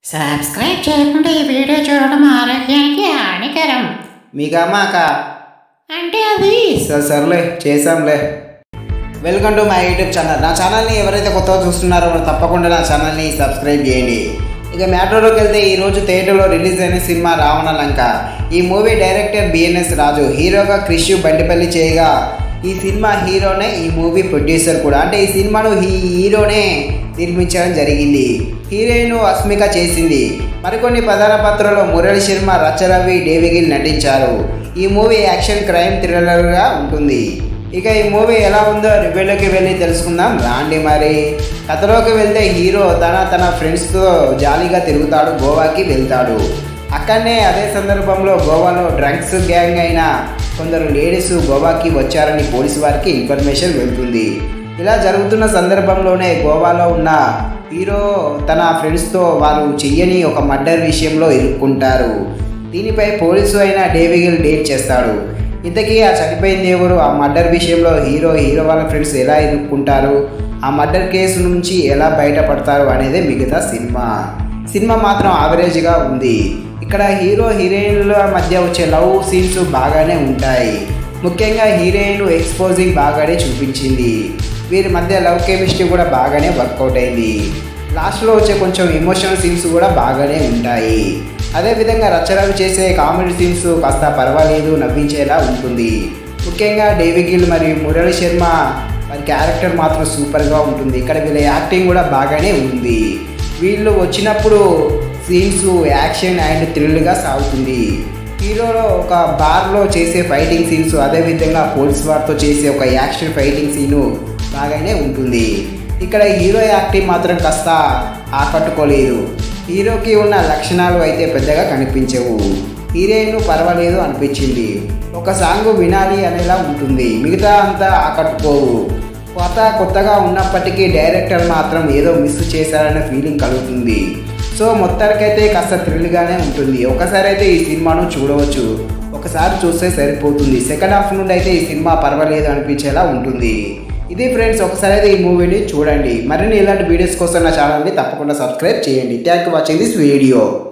subscribe చేయకుండా ఈ video చూడడం ఆరోగ్యానికి హానికరం మీకా మాక అంటే అది సరే సర్లే చేసాంలే welcome to my YouTube channel నా ఛానల్ని ఎవరైతే కొత్తగా చూస్తున్నారో వాళ్ళు తప్పకుండా నా ఛానల్ని సబ్స్క్రైబ్ చేయండి ఇక మ్యాటర్లోకి వెళ్తే ఈరోజు థియేటర్లో రిలీజ్ అయిన సినిమా రావణ లంక ఈ మూవీ డైరెక్టర్ బిఎన్ఎస్ రాజు హీరోగా క్రిష్ బండిపల్లి చేయగా ఈ సినిమా హీరోనే ఈ మూవీ ప్రొడ్యూసర్ కూడా అంటే ఈ సినిమాను ఈ హీరోనే నిర్మించడం జరిగింది హీరోయిన్ అస్మిక చేసింది మరికొన్ని ప్రధాన పాత్రలో మురళి శర్మ రచరవి డేవిగిల్ నటించారు ఈ మూవీ యాక్షన్ క్రైమ్ థ్రిల్లర్గా ఉంటుంది ఇక ఈ మూవీ ఎలా ఉందో రివ్యూలోకి వెళ్ళి తెలుసుకుందాం రాండి మరి కథలోకి వెళ్తే హీరో తన తన ఫ్రెండ్స్తో జాలీగా తిరుగుతాడు గోవాకి వెళ్తాడు అక్కడనే అదే సందర్భంలో గోవాలో డ్రగ్స్ గ్యాంగ్ అయిన కొందరు లేడీస్ గోవాకి వచ్చారని పోలీసు వారికి ఇన్ఫర్మేషన్ వెళ్తుంది ఇలా జరుగుతున్న సందర్భంలోనే గోవాలో ఉన్న హీరో తన ఫ్రెండ్స్తో వారు చెయ్యని ఒక మర్డర్ విషయంలో ఇరుక్కుంటారు దీనిపై పోలీసు అయిన డేవిగిల్ డేట్ చేస్తాడు ఇంతకీ ఆ చనిపోయింది ఎవరు ఆ మర్డర్ విషయంలో హీరో హీరో వాళ్ళ ఫ్రెండ్స్ ఎలా ఎదుర్కొంటారు ఆ మర్డర్ కేసు నుంచి ఎలా బయటపడతారు అనేది మిగతా సినిమా సినిమా మాత్రం యావరేజ్గా ఉంది ఇక్కడ హీరో హీరోయిన్ల మధ్య వచ్చే లవ్ సీన్స్ బాగానే ఉంటాయి ముఖ్యంగా హీరోయిన్ ఎక్స్పోజింగ్ బాగానే చూపించింది వీరి మధ్య లవ్ కెమిస్ట్రీ కూడా బాగానే వర్కౌట్ అయింది లాస్ట్లో వచ్చే కొంచెం ఎమోషనల్ సీన్స్ కూడా బాగానే ఉంటాయి అదేవిధంగా రచరవి చేసే కామెడీ సీన్స్ కాస్త పర్వాలేదు నవ్వించేలా ఉంటుంది ముఖ్యంగా డేవిగిల్ మరియు మురళి శర్మ వారి క్యారెక్టర్ మాత్రం సూపర్గా ఉంటుంది ఇక్కడ వీళ్ళ యాక్టింగ్ కూడా బాగానే ఉంది వీళ్ళు వచ్చినప్పుడు సీన్స్ యాక్షన్ అండ్ థ్రిల్గా సాగుతుంది హీరోలో ఒక బార్లో చేసే ఫైటింగ్ సీన్స్ అదేవిధంగా పోలీస్ వారితో చేసే ఒక యాక్షన్ ఫైటింగ్ సీను బాగానే ఉంటుంది ఇక్కడ హీరో యాక్టింగ్ మాత్రం కాస్త ఆకట్టుకోలేదు హీరోకి ఉన్న లక్షణాలు అయితే పెద్దగా కనిపించవు హీరోయిన్ పర్వాలేదు అనిపించింది ఒక సాంగ్ వినాలి అనేలా ఉంటుంది మిగతా అంతా ఆకట్టుకోవు కొత్త కొత్తగా ఉన్నప్పటికీ డైరెక్టర్ మాత్రం ఏదో మిస్ చేశారనే ఫీలింగ్ కలుగుతుంది సో మొత్తానికైతే కాస్త థ్రిల్గానే ఉంటుంది ఒకసారి అయితే ఈ సినిమాను చూడవచ్చు ఒకసారి చూస్తే సరిపోతుంది సెకండ్ హాఫ్ నుండి అయితే ఈ సినిమా పర్వాలేదు అనిపించేలా ఉంటుంది ఇది ఫ్రెండ్స్ ఒకసారి అయితే ఈ మూవీని చూడండి మరిన్ని ఇలాంటి వీడియోస్ కోసం నా ఛానల్ని తప్పకుండా సబ్స్క్రైబ్ చేయండి thank you watching this video